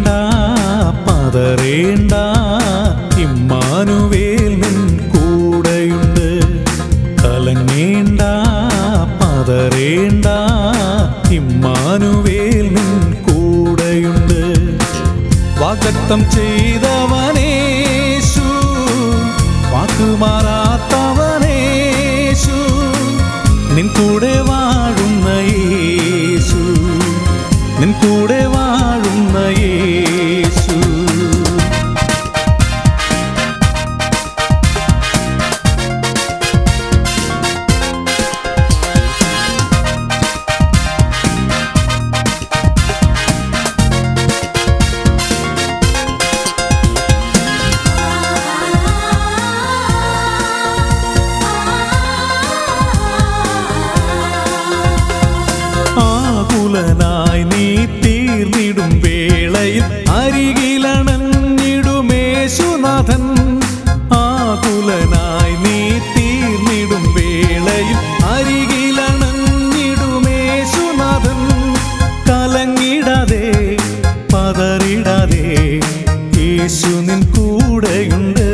പതറേണ്ട Emmanuel നിൻ കൂടെയുണ്ട് കലങ്ങേണ്ട പതറേണ്ട Emmanuel നിൻ കൂടെയുണ്ട് വാഗ്ദത്തം ചെയ്തവനേശു വാക്കുമാറാത്തവനേശു നിൻ കൂടെ വാഴുന്ന യേശു നിൻ കൂടെ വാഴുന്ന യേശു ആകുലനായി നീ തീർന്നിടും വേളയിൽ അരികിലണഞ്ഞിടുമേശുനാഥൻ ആകുലനായി നീ തീർന്നിടും വേളയിൽ അരികിലണഞ്ഞിടുമേശുനാഥൻ കലങ്ങിടാതെ പതറിടാതെ യേശു നിൻ കൂടെയുണ്ട്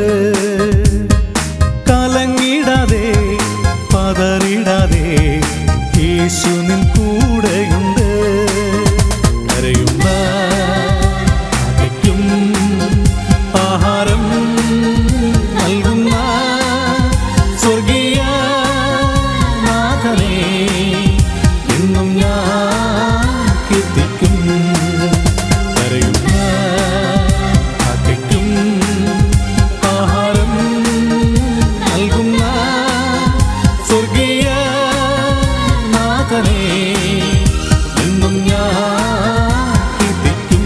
കലങ്ങിടാതെ പതറിടാതെ യേശു നിൻ കൂടെയുണ്ട് കരയുന്ന അകയ്ക്കും ആഹാരം നൽകുന്ന സ്വർഗീയ നാഥനെ എന്നും ഞാൻ കീർത്തിക്കും കരയുന്ന അകയ്ക്കും ആഹാരം നൽകുന്ന സ്വർഗീയ നാഥനെ എന്നും ഞാൻ കീർത്തിക്കും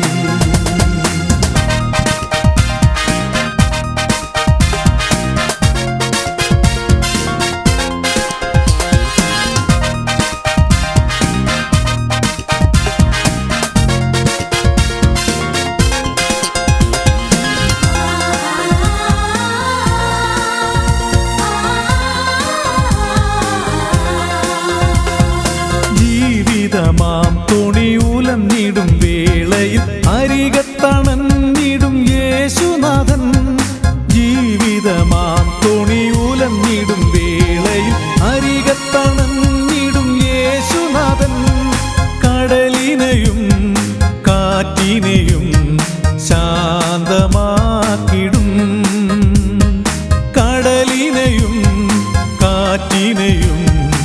ജീവിതമാം തുണിയൂലം നീടും വേളയിൽ അരികത്തണഞ്ഞിടും യേശുനാഥൻ ജീവിതമാം തുണിയൂലം നീടും വേളയിൽ അരികത്തണഞ്ഞിടും യേശുനാഥൻ കടലിനെയും കാറ്റിനെയും ശാന്തമാക്കിടും കടലിനെയും കാറ്റിനെയും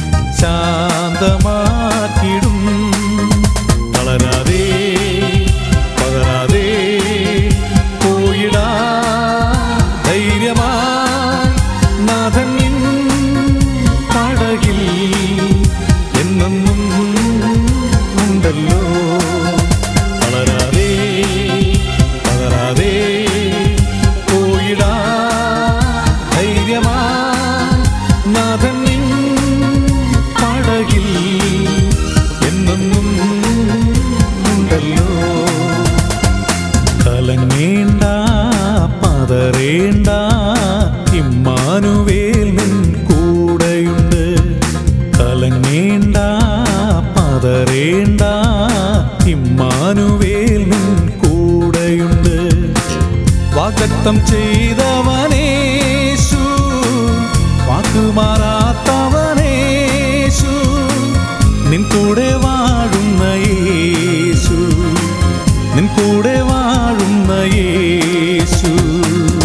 ശാന്തമാക്കിടും തളരാതെ പതരാതെ പോയിടാ ധൈര്യമായി നാഥൻ നിൻ പടകിൽ എന്നെന്നും ഉണ്ടല്ലോ തളരാതെ പതരാതെ പോയിടാ ധൈര്യമായി നാഥൻ നിൻ പടകിൽ എന്നെന്നും ഉണ്ടല്ലോ കലങ്ങേണ്ട പതറേണ്ട ഇമ്മാനുവേൽ നിൻ കൂടെയുണ്ട് കലങ്ങേണ്ട പതറേണ്ട ഇമ്മാനുവേൽ നിൻ കൂടെയുണ്ട് വാഗ്ദത്തം ചെയ്തവനേശു വാക്കുമാറാത്തവനേശു നിൻ കൂടെ വാഴുന്ന യേശു നിൻ കൂടെ വാഴുന്ന യേശു